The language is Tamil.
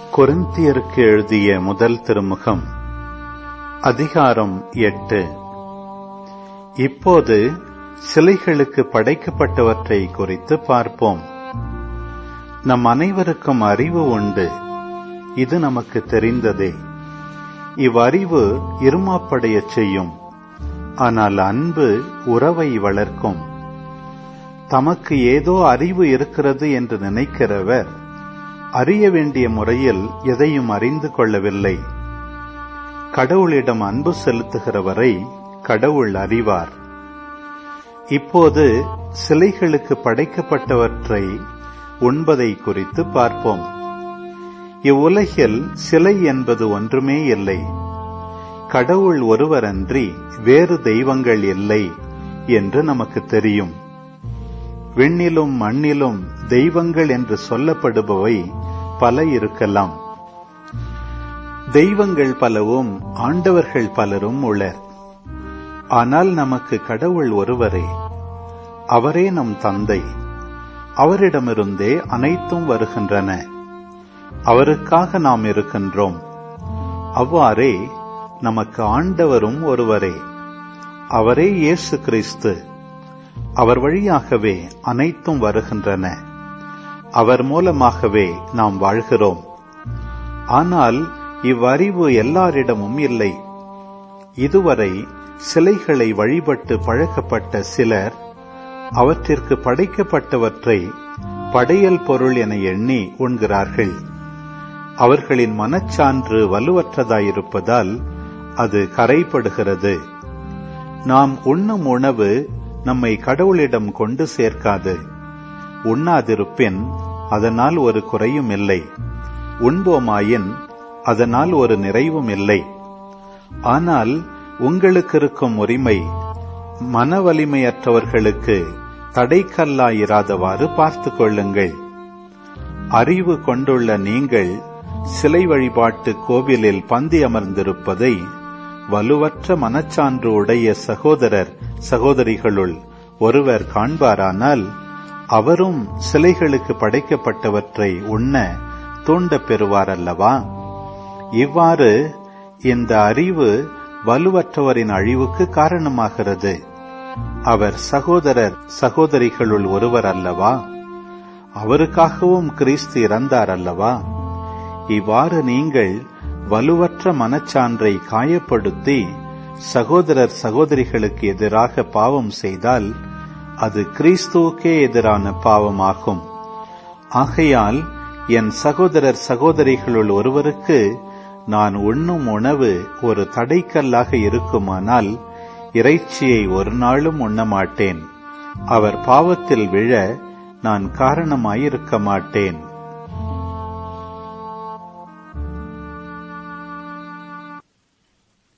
கொரிந்தியருக்கு எழுதிய முதல் திருமுகம் அதிகாரம் எட்டு இப்போது சிலைகளுக்கு படைக்கப்பட்டவற்றை குறித்து பார்ப்போம் நம் அனைவருக்கும் அறிவு உண்டு இது நமக்கு தெரிந்ததே இவ்வறிவு இருமாப்படையச் செய்யும் ஆனால் அன்பு உறவை வளர்க்கும் தமக்கு ஏதோ அறிவு இருக்கிறது என்று நினைக்கிறவர் அறிய வேண்டிய முறையில் எதையும் அறிந்து கொள்ளவில்லை கடவுளிடம் அன்பு செலுத்துகிறவரை கடவுள் அறிவார் இப்போது சிலைகளுக்கு படைக்கப்பட்டவற்றை உண்பதை குறித்து பார்ப்போம் இவ்வுலகில் சிலை என்பது ஒன்றுமே இல்லை கடவுள் ஒருவரன்றி வேறு தெய்வங்கள் இல்லை என்று நமக்கு தெரியும் விண்ணிலும் மண்ணிலும் தெய்வங்கள் என்று சொல்லப்படுபவை பல இருக்கலாம் தெய்வங்கள் பலவும் ஆண்டவர்கள் பலரும் உளர் ஆனால் நமக்கு கடவுள் ஒருவரே அவரே நம் தந்தை அவரிடமிருந்தே அனைத்தும் வருகின்றன அவருக்காக நாம் இருக்கின்றோம் அவ்வாறே நமக்கு ஆண்டவரும் ஒருவரே அவரே இயேசு கிறிஸ்து அவர் வழியாகவே அனைத்தும் வருகின்றன அவர் மூலமாகவே நாம் வாழ்கிறோம் ஆனால் இவ்வறிவு எல்லாரிடமும் இல்லை இதுவரை சிலைகளை வழிபட்டு பழக்கப்பட்ட சிலர் அவற்றிற்கு படைக்கப்பட்டவற்றை படையல் பொருள் என எண்ணி உண்கிறார்கள் அவர்களின் மனச்சான்று வலுவற்றதாயிருப்பதால் அது கரைப்படுகிறது நாம் உண்ணும் உணவு நம்மை கடவுளிடம் கொண்டு சேர்க்காது உண்ணாதிருப்பின் அதனால் ஒரு குறையும் இல்லை உண்போமாயின் அதனால் ஒரு நிறைவும் இல்லை ஆனால் உங்களுக்கு இருக்கும் உரிமை மன வலிமையற்றவர்களுக்கு தடைக்கல்லாயிராதவாறு பார்த்து கொள்ளுங்கள் அறிவு கொண்டுள்ள நீங்கள் சிலை வழிபாட்டு கோவிலில் பந்தி அமர்ந்திருப்பதை வலுவற்ற மனச்சான்று உடைய சகோதரர் சகோதரிகளுள் ஒருவர் காண்பாரானால் அவரும் சிலைகளுக்கு படைக்கப்பட்டவற்றை உண்ண தூண்டப் பெறுவார் அல்லவா இவ்வாறு இந்த அறிவு வலுவற்றவரின் அழிவுக்கு காரணமாகிறது அவர் சகோதரர் சகோதரிகளுள் ஒருவர் அல்லவா அவருக்காகவும் கிறிஸ்து இறந்தார் அல்லவா இவ்வாறு நீங்கள் வலுவற்ற மனச்சான்றை காயப்படுத்தி சகோதரர் சகோதரிகளுக்கு எதிராக பாவம் செய்தால் அது கிறிஸ்துவுக்கே எதிரான பாவமாகும் ஆகையால் என் சகோதரர் சகோதரிகளுள் ஒருவருக்கு நான் உண்ணும் உணவு ஒரு தடைக்கல்லாக இருக்குமானால் இறைச்சியை ஒரு நாளும் உண்ண மாட்டேன் அவர் பாவத்தில் விழ நான் காரணமாயிருக்க மாட்டேன்